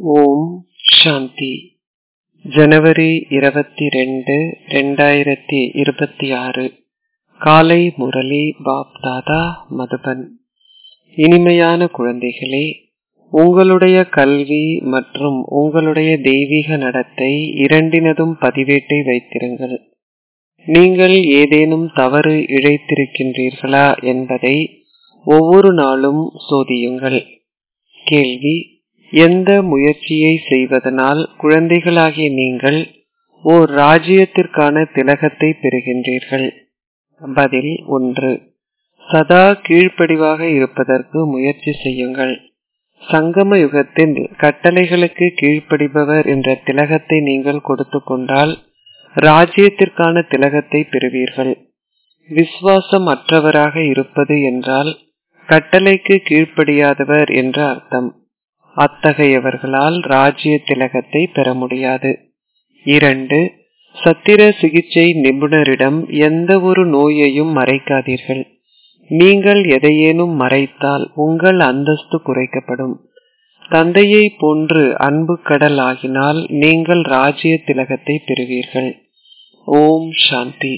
ஓம் சாந்தி ஜனவரி இருபத்தி ரெண்டு ரெண்டாயிரத்தி இருபத்தி ஆறு காலை முரளி பாப் தாதா மதுபன் இனிமையான குழந்தைகளே உங்களுடைய கல்வி மற்றும் உங்களுடைய தெய்வீக நடத்தை இரண்டினதும் பதிவேட்டை வைத்திருங்கள் நீங்கள் ஏதேனும் தவறு இழைத்திருக்கின்றீர்களா என்பதை ஒவ்வொரு நாளும் சோதியுங்கள் கேள்வி எந்த முயற்சியை செய்வதனால் குழந்தைகளாகிய நீங்கள் ஓர் ராஜ்யத்திற்கான திலகத்தை பெறுகின்றீர்கள் பதில் ஒன்று சதா கீழ்ப்படிவாக இருப்பதற்கு முயற்சி செய்யுங்கள் சங்கம யுகத்தில் கட்டளைகளுக்கு கீழ்ப்படிபவர் என்ற திலகத்தை நீங்கள் கொடுத்து கொண்டால் ராஜ்யத்திற்கான திலகத்தை பெறுவீர்கள் விசுவாசம் அற்றவராக இருப்பது என்றால் கட்டளைக்கு கீழ்ப்படியாதவர் என்ற அர்த்தம் அத்தகையவர்களால் ராஜ்ய திலகத்தை பெற முடியாது இரண்டு சத்திர சிகிச்சை நிபுணரிடம் எந்த ஒரு நோயையும் மறைக்காதீர்கள் நீங்கள் எதையேனும் மறைத்தால் உங்கள் அந்தஸ்து குறைக்கப்படும் தந்தையை போன்று அன்பு கடல் ஆகினால் நீங்கள் ராஜ்ய திலகத்தை பெறுவீர்கள் ஓம் சாந்தி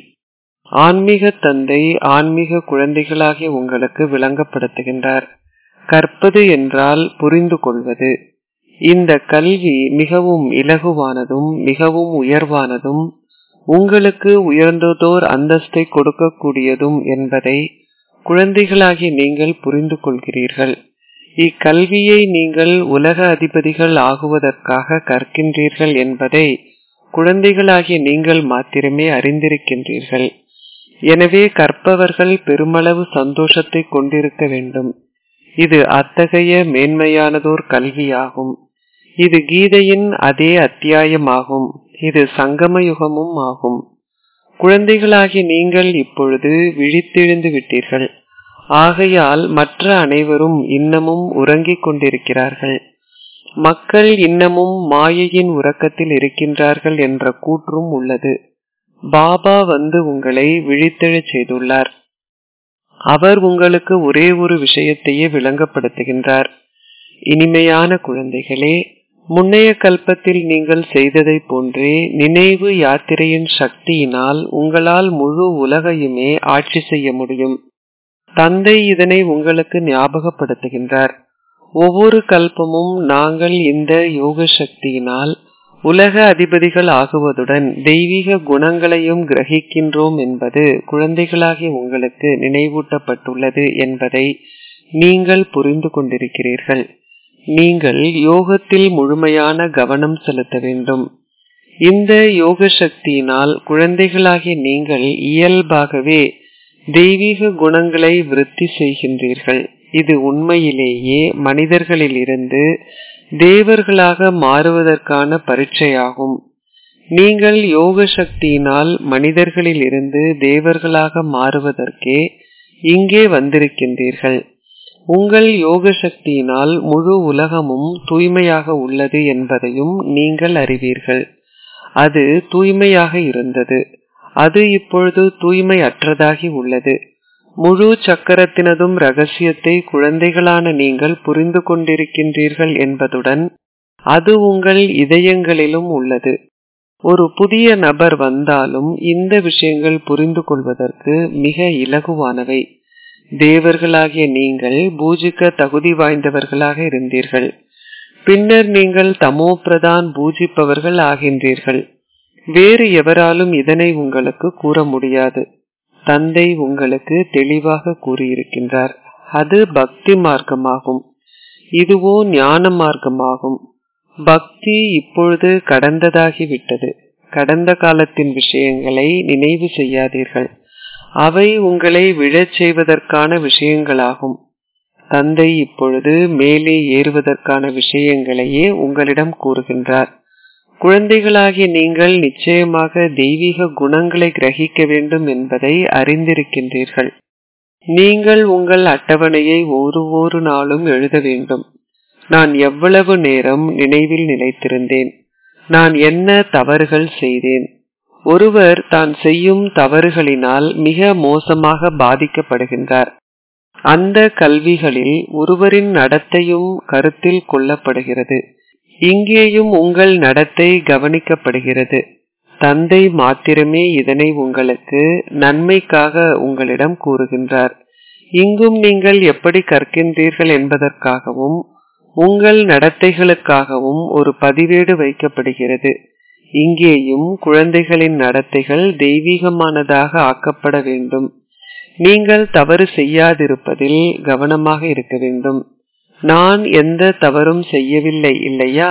ஆன்மீக தந்தை ஆன்மீக குழந்தைகளாகிய உங்களுக்கு விளங்கப்படுத்துகின்றார் கற்பது என்றால் புரிந்து கொள்வது இந்த கல்வி மிகவும் இலகுவானதும் மிகவும் உயர்வானதும் உங்களுக்கு உயர்ந்ததோர் அந்தஸ்தை கொடுக்கக்கூடியதும் என்பதை குழந்தைகளாகி நீங்கள் புரிந்து கொள்கிறீர்கள் இக்கல்வியை நீங்கள் உலக அதிபதிகள் ஆகுவதற்காக கற்கின்றீர்கள் என்பதை குழந்தைகளாகிய நீங்கள் மாத்திரமே அறிந்திருக்கின்றீர்கள் எனவே கற்பவர்கள் பெருமளவு சந்தோஷத்தை கொண்டிருக்க வேண்டும் இது அத்தகைய மேன்மையானதோர் கல்வியாகும் இது கீதையின் அதே அத்தியாயமாகும் இது சங்கம யுகமும் ஆகும் குழந்தைகளாகி நீங்கள் இப்பொழுது விழித்தெழுந்து விட்டீர்கள் ஆகையால் மற்ற அனைவரும் இன்னமும் உறங்கிக் கொண்டிருக்கிறார்கள் மக்கள் இன்னமும் மாயையின் உறக்கத்தில் இருக்கின்றார்கள் என்ற கூற்றும் உள்ளது பாபா வந்து உங்களை விழித்தெழச் செய்துள்ளார் அவர் உங்களுக்கு ஒரே ஒரு விஷயத்தையே விளங்கப்படுத்துகின்றார் இனிமையான குழந்தைகளே முன்னைய கல்பத்தில் நீங்கள் செய்ததை போன்றே நினைவு யாத்திரையின் சக்தியினால் உங்களால் முழு உலகையுமே ஆட்சி செய்ய முடியும் தந்தை இதனை உங்களுக்கு ஞாபகப்படுத்துகின்றார் ஒவ்வொரு கல்பமும் நாங்கள் இந்த யோக சக்தியினால் உலக அதிபதிகள் ஆகுவதுடன் தெய்வீக குணங்களையும் கிரகிக்கின்றோம் என்பது குழந்தைகளாகிய உங்களுக்கு நினைவூட்டப்பட்டுள்ளது என்பதை நீங்கள் புரிந்து கொண்டிருக்கிறீர்கள் நீங்கள் யோகத்தில் முழுமையான கவனம் செலுத்த வேண்டும் இந்த யோக சக்தியினால் குழந்தைகளாகிய நீங்கள் இயல்பாகவே தெய்வீக குணங்களை விருத்தி செய்கின்றீர்கள் இது உண்மையிலேயே மனிதர்களிலிருந்து தேவர்களாக மாறுவதற்கான பரீட்சையாகும் நீங்கள் யோக சக்தியினால் மனிதர்களில் இருந்து தேவர்களாக மாறுவதற்கே இங்கே வந்திருக்கின்றீர்கள் உங்கள் யோக சக்தியினால் முழு உலகமும் தூய்மையாக உள்ளது என்பதையும் நீங்கள் அறிவீர்கள் அது தூய்மையாக இருந்தது அது இப்பொழுது தூய்மை அற்றதாகி உள்ளது முழு சக்கரத்தினதும் ரகசியத்தை குழந்தைகளான நீங்கள் புரிந்து கொண்டிருக்கின்றீர்கள் என்பதுடன் அது உங்கள் இதயங்களிலும் உள்ளது ஒரு புதிய நபர் வந்தாலும் இந்த விஷயங்கள் புரிந்து கொள்வதற்கு மிக இலகுவானவை தேவர்களாகிய நீங்கள் பூஜிக்க தகுதி வாய்ந்தவர்களாக இருந்தீர்கள் பின்னர் நீங்கள் தமோ பிரதான் பூஜிப்பவர்கள் ஆகின்றீர்கள் வேறு எவராலும் இதனை உங்களுக்கு கூற முடியாது தந்தை உங்களுக்கு தெளிவாக கூறியிருக்கின்றார் அது பக்தி மார்க்கமாகும் இதுவோ ஞான மார்க்கமாகும் பக்தி இப்பொழுது கடந்ததாகிவிட்டது கடந்த காலத்தின் விஷயங்களை நினைவு செய்யாதீர்கள் அவை உங்களை விழச் செய்வதற்கான விஷயங்களாகும் தந்தை இப்பொழுது மேலே ஏறுவதற்கான விஷயங்களையே உங்களிடம் கூறுகின்றார் குழந்தைகளாகிய நீங்கள் நிச்சயமாக தெய்வீக குணங்களை கிரகிக்க வேண்டும் என்பதை அறிந்திருக்கின்றீர்கள் நீங்கள் உங்கள் அட்டவணையை ஒரு ஒரு நாளும் எழுத வேண்டும் நான் எவ்வளவு நேரம் நினைவில் நிலைத்திருந்தேன் நான் என்ன தவறுகள் செய்தேன் ஒருவர் தான் செய்யும் தவறுகளினால் மிக மோசமாக பாதிக்கப்படுகின்றார் அந்த கல்விகளில் ஒருவரின் நடத்தையும் கருத்தில் கொள்ளப்படுகிறது இங்கேயும் உங்கள் நடத்தை கவனிக்கப்படுகிறது தந்தை மாத்திரமே இதனை உங்களுக்கு நன்மைக்காக உங்களிடம் கூறுகின்றார் இங்கும் நீங்கள் எப்படி கற்கின்றீர்கள் என்பதற்காகவும் உங்கள் நடத்தைகளுக்காகவும் ஒரு பதிவேடு வைக்கப்படுகிறது இங்கேயும் குழந்தைகளின் நடத்தைகள் தெய்வீகமானதாக ஆக்கப்பட வேண்டும் நீங்கள் தவறு செய்யாதிருப்பதில் கவனமாக இருக்க வேண்டும் நான் எந்த தவறும் செய்யவில்லை இல்லையா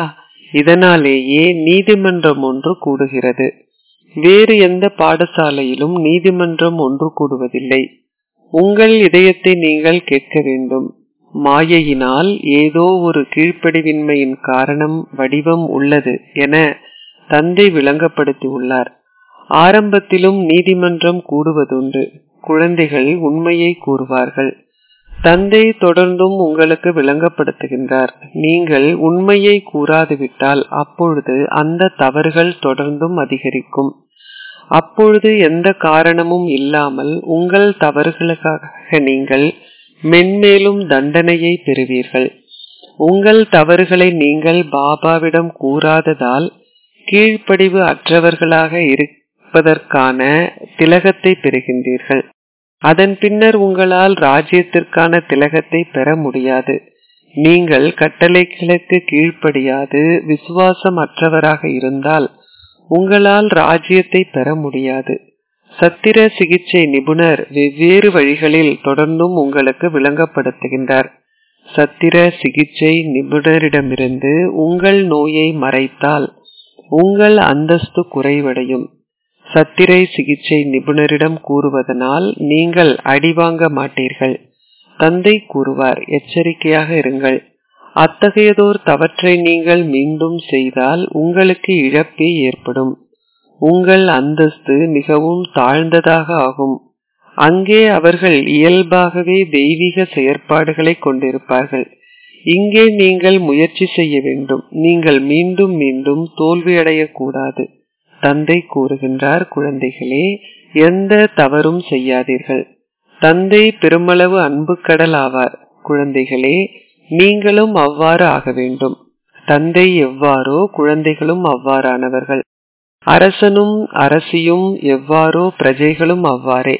இதனாலேயே நீதிமன்றம் ஒன்று கூடுகிறது வேறு எந்த பாடசாலையிலும் நீதிமன்றம் ஒன்று கூடுவதில்லை உங்கள் இதயத்தை நீங்கள் கேட்க வேண்டும் மாயையினால் ஏதோ ஒரு கீழ்ப்படிவின்மையின் காரணம் வடிவம் உள்ளது என தந்தை விளங்கப்படுத்தி உள்ளார் ஆரம்பத்திலும் நீதிமன்றம் கூடுவதுண்டு குழந்தைகள் உண்மையை கூறுவார்கள் தந்தை தொடர்ந்தும் உங்களுக்கு விளங்கப்படுத்துகின்றார் நீங்கள் உண்மையை கூறாதுவிட்டால் அப்பொழுது அந்த தவறுகள் தொடர்ந்தும் அதிகரிக்கும் அப்பொழுது எந்த காரணமும் இல்லாமல் உங்கள் தவறுகளுக்காக நீங்கள் மென்மேலும் தண்டனையை பெறுவீர்கள் உங்கள் தவறுகளை நீங்கள் பாபாவிடம் கூறாததால் கீழ்ப்படிவு அற்றவர்களாக இருப்பதற்கான திலகத்தை பெறுகின்றீர்கள் அதன் பின்னர் உங்களால் ராஜ்யத்திற்கான திலகத்தை பெற முடியாது நீங்கள் கட்டளைகளுக்கு கீழ்ப்படியாது விசுவாசம் அற்றவராக இருந்தால் உங்களால் ராஜ்யத்தை பெற முடியாது சத்திர சிகிச்சை நிபுணர் வெவ்வேறு வழிகளில் தொடர்ந்தும் உங்களுக்கு விளங்கப்படுத்துகின்றார் சத்திர சிகிச்சை நிபுணரிடமிருந்து உங்கள் நோயை மறைத்தால் உங்கள் அந்தஸ்து குறைவடையும் சத்திரை சிகிச்சை நிபுணரிடம் கூறுவதனால் நீங்கள் அடிவாங்க மாட்டீர்கள் தந்தை கூறுவார் எச்சரிக்கையாக இருங்கள் அத்தகையதோர் தவற்றை நீங்கள் மீண்டும் செய்தால் உங்களுக்கு இழப்பே ஏற்படும் உங்கள் அந்தஸ்து மிகவும் தாழ்ந்ததாக ஆகும் அங்கே அவர்கள் இயல்பாகவே தெய்வீக செயற்பாடுகளை கொண்டிருப்பார்கள் இங்கே நீங்கள் முயற்சி செய்ய வேண்டும் நீங்கள் மீண்டும் மீண்டும் தோல்வியடையக்கூடாது தந்தை கூறுகின்றார் குழந்தைகளே எந்த தவறும் செய்யாதீர்கள் தந்தை பெருமளவு அன்பு கடல் ஆவார் குழந்தைகளே நீங்களும் அவ்வாறு ஆக வேண்டும் தந்தை எவ்வாறோ குழந்தைகளும் அவ்வாறானவர்கள் அரசனும் அரசியும் எவ்வாறோ பிரஜைகளும் அவ்வாறே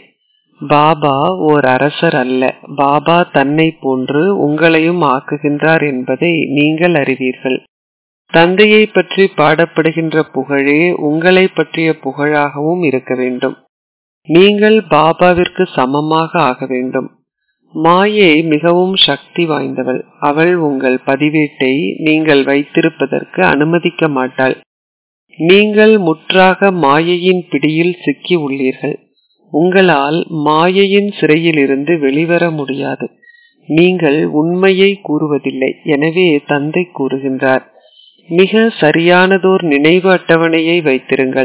பாபா ஓர் அரசர் அல்ல பாபா தன்னை போன்று உங்களையும் ஆக்குகின்றார் என்பதை நீங்கள் அறிவீர்கள் தந்தையை பற்றி பாடப்படுகின்ற புகழே உங்களை பற்றிய புகழாகவும் இருக்க வேண்டும் நீங்கள் பாபாவிற்கு சமமாக ஆக வேண்டும் மாயை மிகவும் சக்தி வாய்ந்தவள் அவள் உங்கள் பதிவேட்டை நீங்கள் வைத்திருப்பதற்கு அனுமதிக்க மாட்டாள் நீங்கள் முற்றாக மாயையின் பிடியில் சிக்கி உள்ளீர்கள் உங்களால் மாயையின் சிறையிலிருந்து வெளிவர முடியாது நீங்கள் உண்மையை கூறுவதில்லை எனவே தந்தை கூறுகின்றார் மிக சரியானதோர் நினைவு அட்டவணையை வைத்திருங்கள்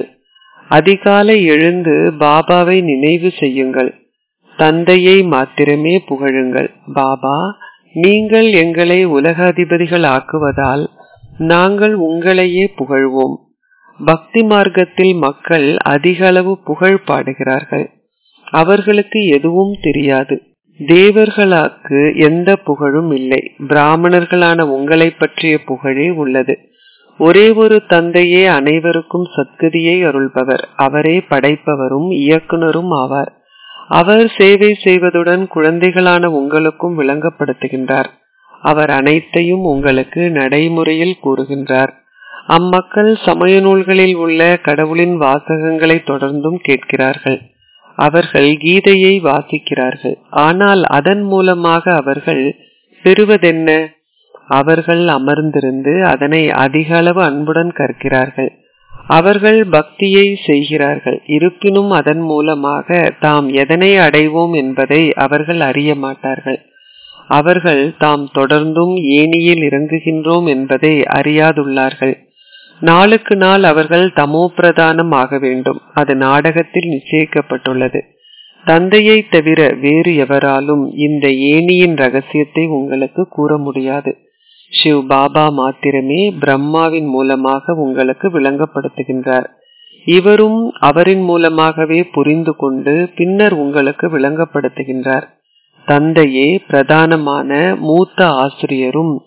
அதிகாலை எழுந்து பாபாவை நினைவு செய்யுங்கள் தந்தையை மாத்திரமே புகழுங்கள் பாபா நீங்கள் எங்களை உலக அதிபதிகள் ஆக்குவதால் நாங்கள் உங்களையே புகழ்வோம் பக்தி மார்க்கத்தில் மக்கள் அதிக அளவு புகழ் பாடுகிறார்கள் அவர்களுக்கு எதுவும் தெரியாது தேவர்களாக்கு எந்த புகழும் இல்லை பிராமணர்களான உங்களை பற்றிய புகழே உள்ளது ஒரே ஒரு தந்தையே அனைவருக்கும் சத்கதியை அருள்பவர் அவரே படைப்பவரும் இயக்குனரும் ஆவார் அவர் சேவை செய்வதுடன் குழந்தைகளான உங்களுக்கும் விளங்கப்படுத்துகின்றார் அவர் அனைத்தையும் உங்களுக்கு நடைமுறையில் கூறுகின்றார் அம்மக்கள் சமய நூல்களில் உள்ள கடவுளின் வாசகங்களை தொடர்ந்தும் கேட்கிறார்கள் அவர்கள் கீதையை வாசிக்கிறார்கள் ஆனால் அதன் மூலமாக அவர்கள் பெறுவதென்ன அவர்கள் அமர்ந்திருந்து அதனை அதிக அளவு அன்புடன் கற்கிறார்கள் அவர்கள் பக்தியை செய்கிறார்கள் இருப்பினும் அதன் மூலமாக தாம் எதனை அடைவோம் என்பதை அவர்கள் அறிய மாட்டார்கள் அவர்கள் தாம் தொடர்ந்தும் ஏனியில் இறங்குகின்றோம் என்பதை அறியாதுள்ளார்கள் நாளுக்கு நாள் அவர்கள் தமோ பிரதானம் ஆக வேண்டும் அது நாடகத்தில் நிச்சயிக்கப்பட்டுள்ளது தந்தையை தவிர வேறு எவராலும் இந்த ஏனியின் ரகசியத்தை உங்களுக்கு கூற முடியாது சிவ் பாபா மாத்திரமே பிரம்மாவின் மூலமாக உங்களுக்கு விளங்கப்படுத்துகின்றார் இவரும் அவரின் மூலமாகவே புரிந்து கொண்டு பின்னர் உங்களுக்கு விளங்கப்படுத்துகின்றார் தந்தையே பிரதானமான மூத்த ஆசிரியரும்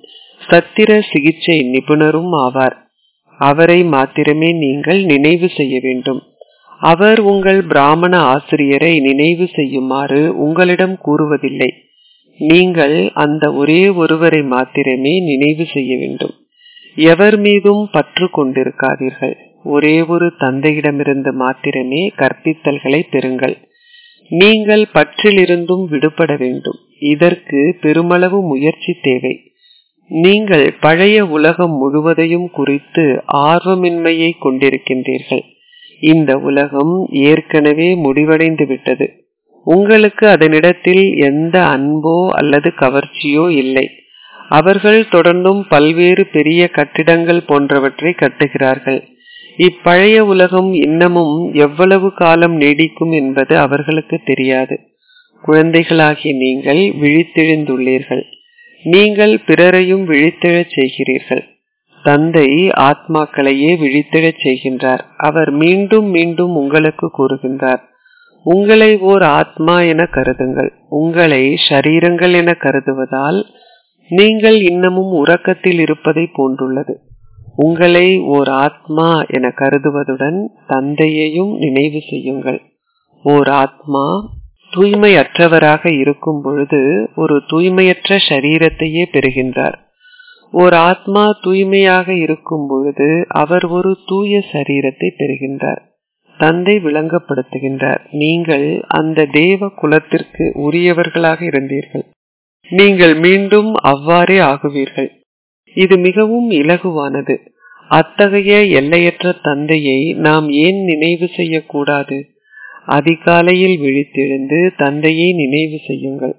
சத்திர சிகிச்சை நிபுணரும் ஆவார் அவரை மாத்திரமே நீங்கள் நினைவு செய்ய வேண்டும் அவர் உங்கள் பிராமண ஆசிரியரை நினைவு செய்யுமாறு உங்களிடம் கூறுவதில்லை நீங்கள் அந்த ஒரே ஒருவரை மாத்திரமே நினைவு செய்ய வேண்டும் எவர் மீதும் பற்று கொண்டிருக்காதீர்கள் ஒரே ஒரு தந்தையிடமிருந்து மாத்திரமே கற்பித்தல்களை பெறுங்கள் நீங்கள் பற்றிலிருந்தும் விடுபட வேண்டும் இதற்கு பெருமளவு முயற்சி தேவை நீங்கள் பழைய உலகம் முழுவதையும் குறித்து ஆர்வமின்மையை கொண்டிருக்கின்றீர்கள் இந்த உலகம் ஏற்கனவே முடிவடைந்து விட்டது உங்களுக்கு அதனிடத்தில் எந்த அன்போ அல்லது கவர்ச்சியோ இல்லை அவர்கள் தொடர்ந்தும் பல்வேறு பெரிய கட்டிடங்கள் போன்றவற்றை கட்டுகிறார்கள் இப்பழைய உலகம் இன்னமும் எவ்வளவு காலம் நீடிக்கும் என்பது அவர்களுக்கு தெரியாது குழந்தைகளாகிய நீங்கள் விழித்தெழுந்துள்ளீர்கள் நீங்கள் பிறரையும் விழித்தெழச் செய்கிறீர்கள் தந்தை ஆத்மாக்களையே விழித்தெழச் செய்கின்றார் அவர் மீண்டும் மீண்டும் உங்களுக்கு கூறுகின்றார் உங்களை ஓர் ஆத்மா என கருதுங்கள் உங்களை ஷரீரங்கள் என கருதுவதால் நீங்கள் இன்னமும் உறக்கத்தில் இருப்பதை போன்றுள்ளது உங்களை ஓர் ஆத்மா என கருதுவதுடன் தந்தையையும் நினைவு செய்யுங்கள் ஓர் ஆத்மா தூய்மையற்றவராக இருக்கும் பொழுது ஒரு தூய்மையற்ற சரீரத்தையே பெறுகின்றார் ஓர் ஆத்மா தூய்மையாக இருக்கும் பொழுது அவர் ஒரு தூய சரீரத்தை பெறுகின்றார் தந்தை விளங்கப்படுத்துகின்றார் நீங்கள் அந்த தேவ குலத்திற்கு உரியவர்களாக இருந்தீர்கள் நீங்கள் மீண்டும் அவ்வாறே ஆகுவீர்கள் இது மிகவும் இலகுவானது அத்தகைய எல்லையற்ற தந்தையை நாம் ஏன் நினைவு செய்யக்கூடாது அதிகாலையில் விழித்தெழுந்து தந்தையை நினைவு செய்யுங்கள்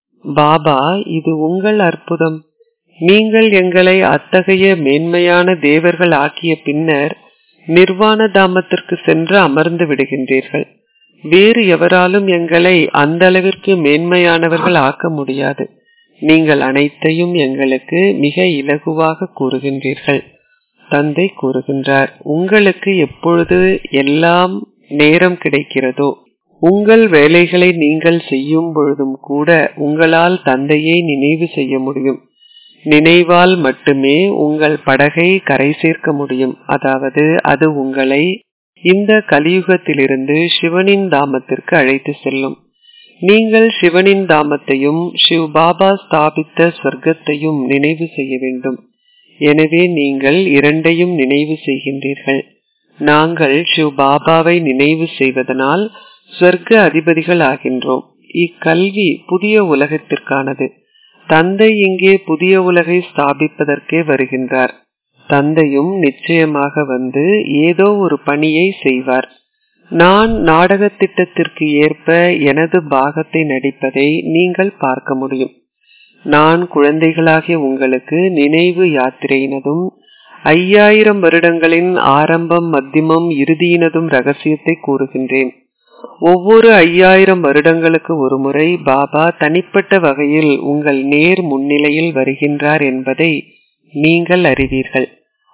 பாபா இது உங்கள் அற்புதம் நீங்கள் எங்களை அத்தகைய மேன்மையான தேவர்கள் ஆக்கிய பின்னர் நிர்வாண தாமத்திற்கு சென்று அமர்ந்து விடுகின்றீர்கள் வேறு எவராலும் எங்களை அந்த அளவிற்கு மேன்மையானவர்கள் ஆக்க முடியாது நீங்கள் அனைத்தையும் எங்களுக்கு மிக இலகுவாக கூறுகின்றீர்கள் தந்தை கூறுகின்றார் உங்களுக்கு எப்பொழுது எல்லாம் நேரம் கிடைக்கிறதோ உங்கள் வேலைகளை நீங்கள் செய்யும் பொழுதும் கூட உங்களால் தந்தையை நினைவு செய்ய முடியும் நினைவால் மட்டுமே உங்கள் படகை கரை சேர்க்க முடியும் அதாவது அது உங்களை இந்த கலியுகத்திலிருந்து சிவனின் தாமத்திற்கு அழைத்து செல்லும் நீங்கள் சிவனின் தாமத்தையும் சிவ் பாபா ஸ்தாபித்த சொர்க்கத்தையும் நினைவு செய்ய வேண்டும் எனவே நீங்கள் இரண்டையும் நினைவு செய்கின்றீர்கள் நாங்கள் சிவ் பாபாவை நினைவு செய்வதனால் சொர்க்க அதிபதிகள் ஆகின்றோம் இக்கல்வி புதிய உலகத்திற்கானது தந்தை இங்கே புதிய உலகை ஸ்தாபிப்பதற்கே வருகின்றார் தந்தையும் நிச்சயமாக வந்து ஏதோ ஒரு பணியை செய்வார் நான் நாடக திட்டத்திற்கு ஏற்ப எனது பாகத்தை நடிப்பதை நீங்கள் பார்க்க முடியும் நான் குழந்தைகளாகிய உங்களுக்கு நினைவு யாத்திரையினதும் ஐயாயிரம் வருடங்களின் ஆரம்பம் மத்தியமம் இறுதியினதும் ரகசியத்தை கூறுகின்றேன் ஒவ்வொரு ஐயாயிரம் வருடங்களுக்கு ஒருமுறை பாபா தனிப்பட்ட வகையில் உங்கள் நேர் முன்னிலையில் வருகின்றார் என்பதை நீங்கள் அறிவீர்கள்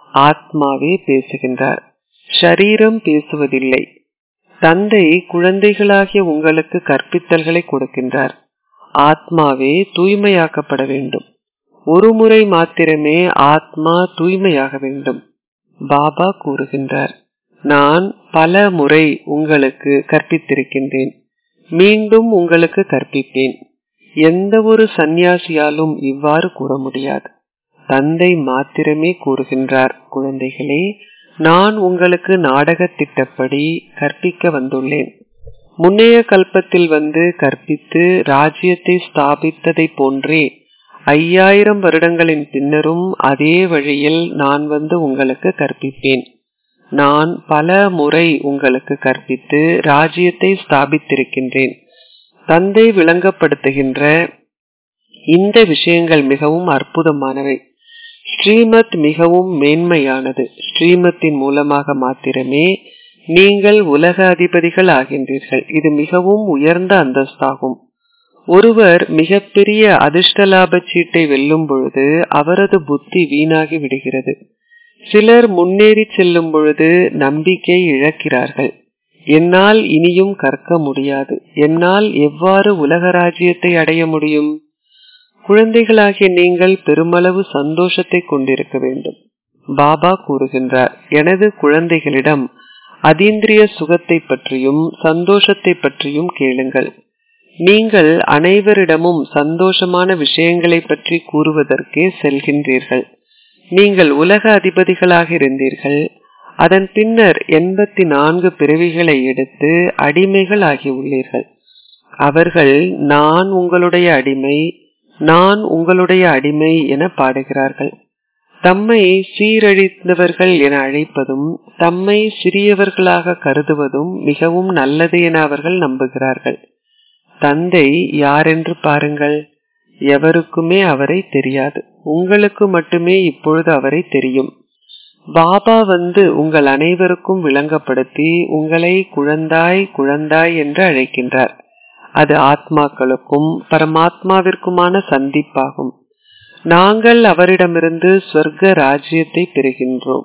ஆத்மாவே பேசுகின்றார் ஷரீரம் பேசுவதில்லை தந்தை குழந்தைகளாகிய உங்களுக்கு கற்பித்தல்களை கொடுக்கின்றார் ஆத்மாவே தூய்மையாக்கப்பட வேண்டும் ஒரு முறை மாத்திரமே ஆத்மா தூய்மையாக வேண்டும் பாபா கூறுகின்றார் நான் பல முறை உங்களுக்கு கற்பித்திருக்கின்றேன் மீண்டும் உங்களுக்கு கற்பிப்பேன் எந்த ஒரு சந்நியாசியாலும் இவ்வாறு கூற முடியாது தந்தை மாத்திரமே கூறுகின்றார் குழந்தைகளே நான் உங்களுக்கு நாடக திட்டப்படி கற்பிக்க வந்துள்ளேன் முன்னைய கல்பத்தில் வந்து கற்பித்து ராஜ்யத்தை ஸ்தாபித்ததை போன்றே ஐயாயிரம் வருடங்களின் பின்னரும் அதே வழியில் நான் வந்து உங்களுக்கு கற்பிப்பேன் நான் பல முறை உங்களுக்கு கற்பித்து ராஜ்யத்தை ஸ்தாபித்திருக்கின்றேன் தந்தை விளங்கப்படுத்துகின்ற இந்த விஷயங்கள் மிகவும் அற்புதமானவை ஸ்ரீமத் மிகவும் மேன்மையானது ஸ்ரீமத்தின் மூலமாக மாத்திரமே நீங்கள் உலக அதிபதிகள் ஆகின்றீர்கள் இது மிகவும் உயர்ந்த அந்தஸ்தாகும் ஒருவர் மிகப்பெரிய அதிர்ஷ்ட லாப சீட்டை வெல்லும் பொழுது அவரது புத்தி வீணாகி விடுகிறது சிலர் முன்னேறி செல்லும் பொழுது நம்பிக்கை இழக்கிறார்கள் என்னால் இனியும் கற்க முடியாது என்னால் எவ்வாறு உலக ராஜ்யத்தை அடைய முடியும் குழந்தைகளாகிய நீங்கள் பெருமளவு சந்தோஷத்தை கொண்டிருக்க வேண்டும் பாபா கூறுகின்றார் எனது குழந்தைகளிடம் அதீந்திரிய சுகத்தை பற்றியும் சந்தோஷத்தை பற்றியும் கேளுங்கள் நீங்கள் அனைவரிடமும் சந்தோஷமான விஷயங்களை பற்றி கூறுவதற்கே செல்கின்றீர்கள் நீங்கள் உலக அதிபதிகளாக இருந்தீர்கள் அதன் பின்னர் எண்பத்தி நான்கு பிறவிகளை எடுத்து அடிமைகள் ஆகியுள்ளீர்கள் அவர்கள் நான் உங்களுடைய அடிமை நான் உங்களுடைய அடிமை என பாடுகிறார்கள் தம்மை சீரழிந்தவர்கள் என அழைப்பதும் தம்மை சிறியவர்களாக கருதுவதும் மிகவும் நல்லது என அவர்கள் நம்புகிறார்கள் தந்தை யாரென்று பாருங்கள் எவருக்குமே அவரை தெரியாது உங்களுக்கு மட்டுமே இப்பொழுது அவரை தெரியும் பாபா வந்து உங்கள் அனைவருக்கும் விளங்கப்படுத்தி உங்களை குழந்தாய் குழந்தாய் என்று அழைக்கின்றார் அது ஆத்மாக்களுக்கும் பரமாத்மாவிற்குமான சந்திப்பாகும் நாங்கள் அவரிடமிருந்து ஸ்வர்க்க ராஜ்யத்தை பெறுகின்றோம்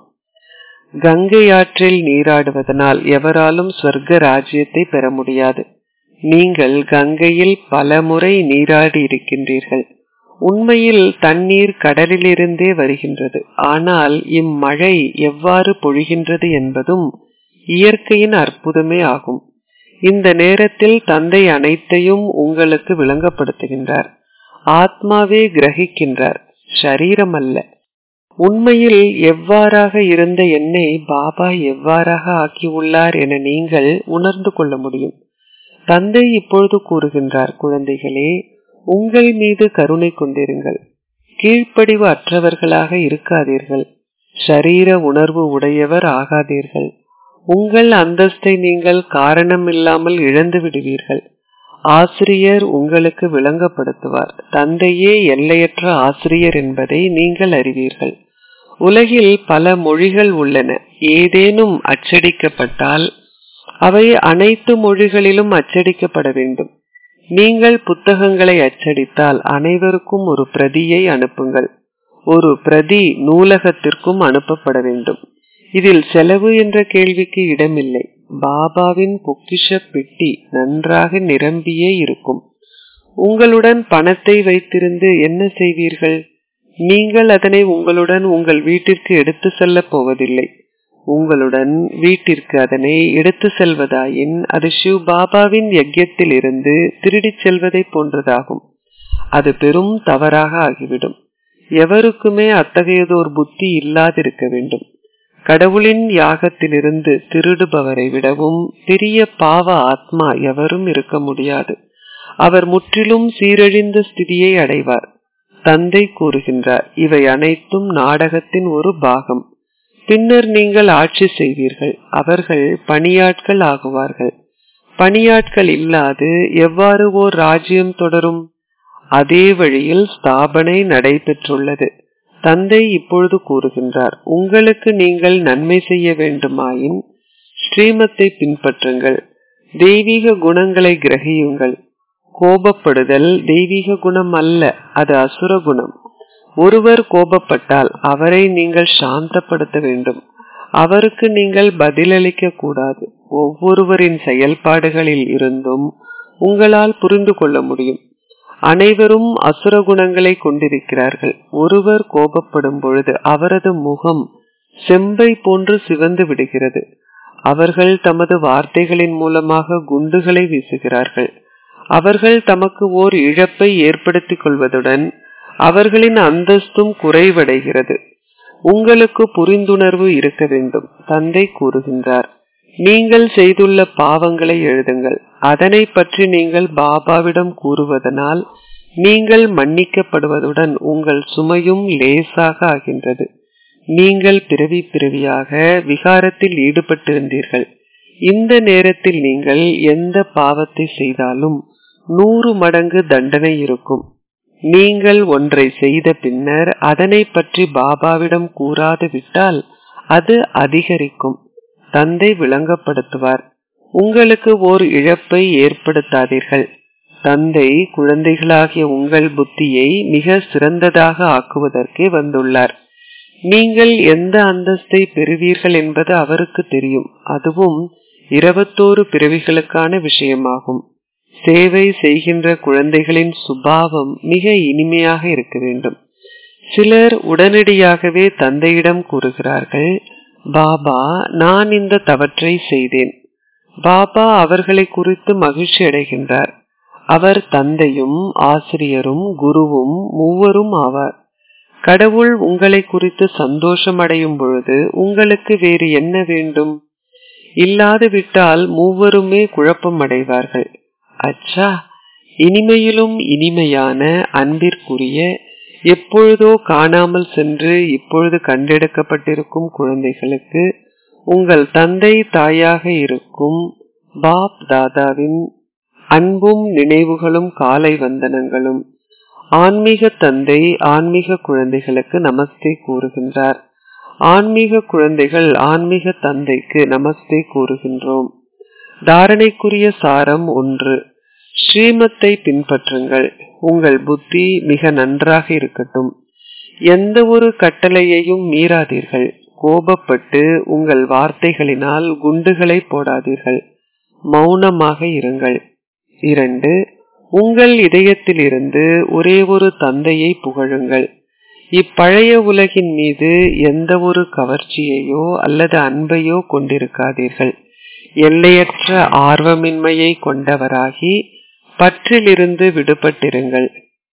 கங்கை ஆற்றில் நீராடுவதனால் எவராலும் ஸ்வர்க்க ராஜ்யத்தை பெற முடியாது நீங்கள் கங்கையில் பல முறை நீராடி இருக்கின்றீர்கள் உண்மையில் தண்ணீர் கடலிலிருந்தே வருகின்றது ஆனால் இம்மழை எவ்வாறு பொழிகின்றது என்பதும் இயற்கையின் அற்புதமே ஆகும் இந்த நேரத்தில் தந்தை அனைத்தையும் உங்களுக்கு விளங்கப்படுத்துகின்றார் ஆத்மாவே கிரகிக்கின்றார் ஷரீரம் அல்ல உண்மையில் எவ்வாறாக இருந்த என்னை பாபா எவ்வாறாக ஆக்கியுள்ளார் என நீங்கள் உணர்ந்து கொள்ள முடியும் தந்தை இப்பொழுது கூறுகின்றார் குழந்தைகளே உங்கள் மீது கருணை கொண்டிருங்கள் கீழ்ப்படிவு அற்றவர்களாக இருக்காதீர்கள் ஷரீர உணர்வு உடையவர் ஆகாதீர்கள் உங்கள் அந்தஸ்தை நீங்கள் காரணமில்லாமல் இழந்து விடுவீர்கள் ஆசிரியர் உங்களுக்கு விளங்கப்படுத்துவார் தந்தையே எல்லையற்ற ஆசிரியர் என்பதை நீங்கள் அறிவீர்கள் உலகில் பல மொழிகள் உள்ளன ஏதேனும் அச்சடிக்கப்பட்டால் அவை அனைத்து மொழிகளிலும் அச்சடிக்கப்பட வேண்டும் நீங்கள் புத்தகங்களை அச்சடித்தால் அனைவருக்கும் ஒரு பிரதியை அனுப்புங்கள் ஒரு பிரதி நூலகத்திற்கும் அனுப்பப்பட வேண்டும் இதில் செலவு என்ற கேள்விக்கு இடமில்லை பாபாவின் பொக்கிஷ பெட்டி நன்றாக நிரம்பியே இருக்கும் உங்களுடன் பணத்தை வைத்திருந்து என்ன செய்வீர்கள் நீங்கள் அதனை உங்களுடன் உங்கள் வீட்டிற்கு எடுத்து செல்ல போவதில்லை உங்களுடன் வீட்டிற்கு அதனை எடுத்து செல்வதாயின் அது சிவ் பாபாவின் யஜ்யத்தில் இருந்து திருடிச் செல்வதை போன்றதாகும் அது பெரும் தவறாக ஆகிவிடும் எவருக்குமே அத்தகையதோர் புத்தி இல்லாதிருக்க வேண்டும் கடவுளின் யாகத்திலிருந்து திருடுபவரை விடவும் பெரிய பாவ ஆத்மா எவரும் இருக்க முடியாது அவர் முற்றிலும் சீரழிந்த ஸ்திதியை அடைவார் தந்தை கூறுகின்றார் இவை அனைத்தும் நாடகத்தின் ஒரு பாகம் பின்னர் நீங்கள் ஆட்சி செய்வீர்கள் அவர்கள் பணியாட்கள் ஆகுவார்கள் பணியாட்கள் இல்லாது எவ்வாறு ஓர் ராஜ்யம் தொடரும் அதே வழியில் ஸ்தாபனை நடைபெற்றுள்ளது தந்தை இப்பொழுது கூறுகின்றார் உங்களுக்கு நீங்கள் நன்மை செய்ய வேண்டுமாயின் ஸ்ரீமத்தை பின்பற்றுங்கள் தெய்வீக குணங்களை கிரகியுங்கள் கோபப்படுதல் தெய்வீக குணம் அல்ல அது அசுர குணம் ஒருவர் கோபப்பட்டால் அவரை நீங்கள் சாந்தப்படுத்த வேண்டும் அவருக்கு நீங்கள் பதிலளிக்க கூடாது ஒவ்வொருவரின் செயல்பாடுகளில் இருந்தும் உங்களால் புரிந்து கொள்ள முடியும் அனைவரும் அசுர குணங்களை கொண்டிருக்கிறார்கள் ஒருவர் கோபப்படும் பொழுது அவரது முகம் செம்பை போன்று சிவந்து விடுகிறது அவர்கள் தமது வார்த்தைகளின் மூலமாக குண்டுகளை வீசுகிறார்கள் அவர்கள் தமக்கு ஓர் இழப்பை ஏற்படுத்திக் கொள்வதுடன் அவர்களின் அந்தஸ்தும் குறைவடைகிறது உங்களுக்கு புரிந்துணர்வு இருக்க வேண்டும் தந்தை கூறுகின்றார் நீங்கள் செய்துள்ள பாவங்களை எழுதுங்கள் அதனை பற்றி நீங்கள் பாபாவிடம் கூறுவதனால் நீங்கள் மன்னிக்கப்படுவதுடன் உங்கள் சுமையும் லேசாக ஆகின்றது நீங்கள் பிறவி பிறவியாக விகாரத்தில் ஈடுபட்டிருந்தீர்கள் இந்த நேரத்தில் நீங்கள் எந்த பாவத்தை செய்தாலும் நூறு மடங்கு தண்டனை இருக்கும் நீங்கள் ஒன்றை செய்த பின்னர் அதனை பற்றி பாபாவிடம் கூறாது விட்டால் அது அதிகரிக்கும் தந்தை விளங்கப்படுத்துவார் உங்களுக்கு ஓர் இழப்பை ஏற்படுத்தாதீர்கள் தந்தை குழந்தைகளாகிய உங்கள் புத்தியை மிக சிறந்ததாக ஆக்குவதற்கே வந்துள்ளார் நீங்கள் எந்த அந்தஸ்தை பெறுவீர்கள் என்பது அவருக்கு தெரியும் அதுவும் இருபத்தோரு பிறவிகளுக்கான விஷயமாகும் சேவை செய்கின்ற குழந்தைகளின் சுபாவம் மிக இனிமையாக இருக்க வேண்டும் சிலர் உடனடியாகவே தந்தையிடம் கூறுகிறார்கள் பாபா நான் இந்த தவற்றை செய்தேன் பாபா அவர்களை குறித்து மகிழ்ச்சி அடைகின்றார் அவர் தந்தையும் ஆசிரியரும் குருவும் மூவரும் ஆவார் கடவுள் உங்களை குறித்து சந்தோஷம் அடையும் பொழுது உங்களுக்கு வேறு என்ன வேண்டும் இல்லாது விட்டால் மூவருமே குழப்பம் அடைவார்கள் அச்சா இனிமையிலும் இனிமையான அன்பிற்குரிய எப்பொழுதோ காணாமல் சென்று இப்பொழுது கண்டெடுக்கப்பட்டிருக்கும் குழந்தைகளுக்கு உங்கள் தந்தை தாயாக இருக்கும் பாப் தாதாவின் அன்பும் நினைவுகளும் காலை வந்தனங்களும் ஆன்மீக தந்தை ஆன்மீக குழந்தைகளுக்கு நமஸ்தே கூறுகின்றார் ஆன்மீக குழந்தைகள் ஆன்மீக தந்தைக்கு நமஸ்தே கூறுகின்றோம் தாரணைக்குரிய சாரம் ஒன்று ஸ்ரீமத்தை பின்பற்றுங்கள் உங்கள் புத்தி மிக நன்றாக இருக்கட்டும் எந்த ஒரு கட்டளையையும் மீறாதீர்கள் கோபப்பட்டு உங்கள் வார்த்தைகளினால் குண்டுகளை போடாதீர்கள் மௌனமாக இருங்கள் இரண்டு உங்கள் இதயத்திலிருந்து ஒரே ஒரு தந்தையை புகழுங்கள் இப்பழைய உலகின் மீது எந்த ஒரு கவர்ச்சியையோ அல்லது அன்பையோ கொண்டிருக்காதீர்கள் எல்லையற்ற ஆர்வமின்மையை கொண்டவராகி பற்றிலிருந்து விடுபட்டிருங்கள்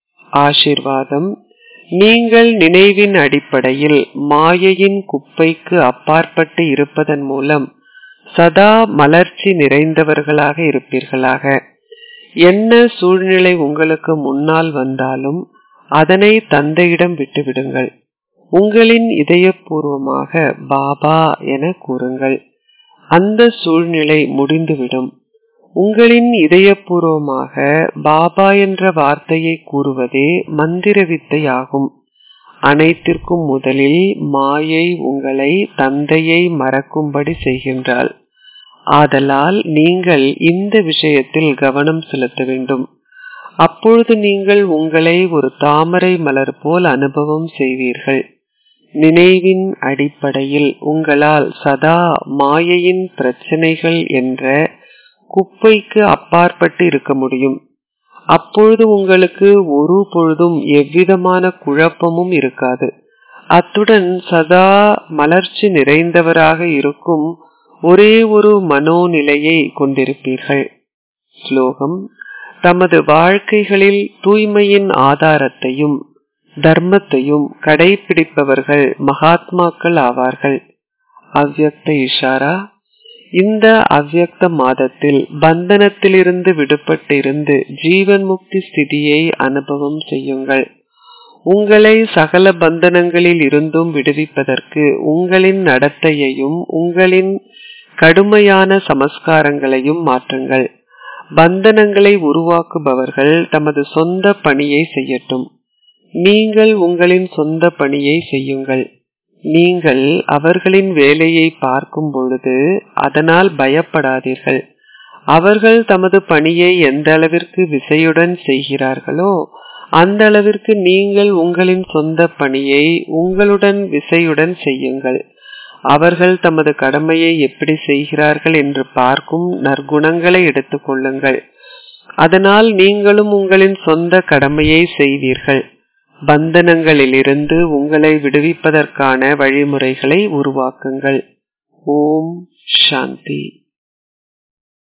ஆசிர்வாதம் நீங்கள் நினைவின் அடிப்படையில் மாயையின் குப்பைக்கு அப்பாற்பட்டு இருப்பதன் மூலம் சதா மலர்ச்சி நிறைந்தவர்களாக இருப்பீர்களாக என்ன சூழ்நிலை உங்களுக்கு முன்னால் வந்தாலும் அதனை தந்தையிடம் விட்டுவிடுங்கள் உங்களின் இதயபூர்வமாக பாபா என கூறுங்கள் அந்த சூழ்நிலை முடிந்துவிடும் உங்களின் இதயபூர்வமாக பாபா என்ற வார்த்தையை கூறுவதே மந்திர வித்தை ஆகும் அனைத்திற்கும் முதலில் மாயை உங்களை தந்தையை மறக்கும்படி செய்கின்றாள் ஆதலால் நீங்கள் இந்த விஷயத்தில் கவனம் செலுத்த வேண்டும் அப்பொழுது நீங்கள் உங்களை ஒரு தாமரை மலர் போல் அனுபவம் செய்வீர்கள் நினைவின் அடிப்படையில் உங்களால் சதா மாயையின் பிரச்சனைகள் என்ற குப்பைக்கு அப்பாற்பட்டு இருக்க முடியும் அப்பொழுது உங்களுக்கு ஒரு பொழுதும் எவ்விதமான குழப்பமும் இருக்காது அத்துடன் சதா மலர்ச்சி நிறைந்தவராக இருக்கும் ஒரே ஒரு மனோநிலையை கொண்டிருப்பீர்கள் ஸ்லோகம் தமது வாழ்க்கைகளில் தூய்மையின் ஆதாரத்தையும் தர்மத்தையும் கடைபிடிப்பவர்கள் மகாத்மாக்கள் ஆவார்கள் அவ்யக்த இஷாரா இந்த அவ்யக்த மாதத்தில் பந்தனத்திலிருந்து விடுபட்டு இருந்து ஜீவன் முக்தி ஸ்திதியை அனுபவம் செய்யுங்கள் உங்களை சகல பந்தனங்களில் இருந்தும் விடுவிப்பதற்கு உங்களின் நடத்தையையும் உங்களின் கடுமையான சமஸ்காரங்களையும் மாற்றுங்கள் பந்தனங்களை உருவாக்குபவர்கள் தமது சொந்த பணியை செய்யட்டும் நீங்கள் உங்களின் சொந்த பணியை செய்யுங்கள் நீங்கள் அவர்களின் வேலையை பார்க்கும் பொழுது அதனால் பயப்படாதீர்கள் அவர்கள் தமது பணியை எந்த அளவிற்கு விசையுடன் செய்கிறார்களோ அந்த அளவிற்கு நீங்கள் உங்களின் சொந்த பணியை உங்களுடன் விசையுடன் செய்யுங்கள் அவர்கள் தமது கடமையை எப்படி செய்கிறார்கள் என்று பார்க்கும் நற்குணங்களை எடுத்துக் கொள்ளுங்கள் அதனால் நீங்களும் உங்களின் சொந்த கடமையை செய்வீர்கள் பந்தனங்களிலிருந்து உங்களை விடுவிப்பதற்கான வழிமுறைகளை உருவாக்குங்கள் ஓம் சாந்தி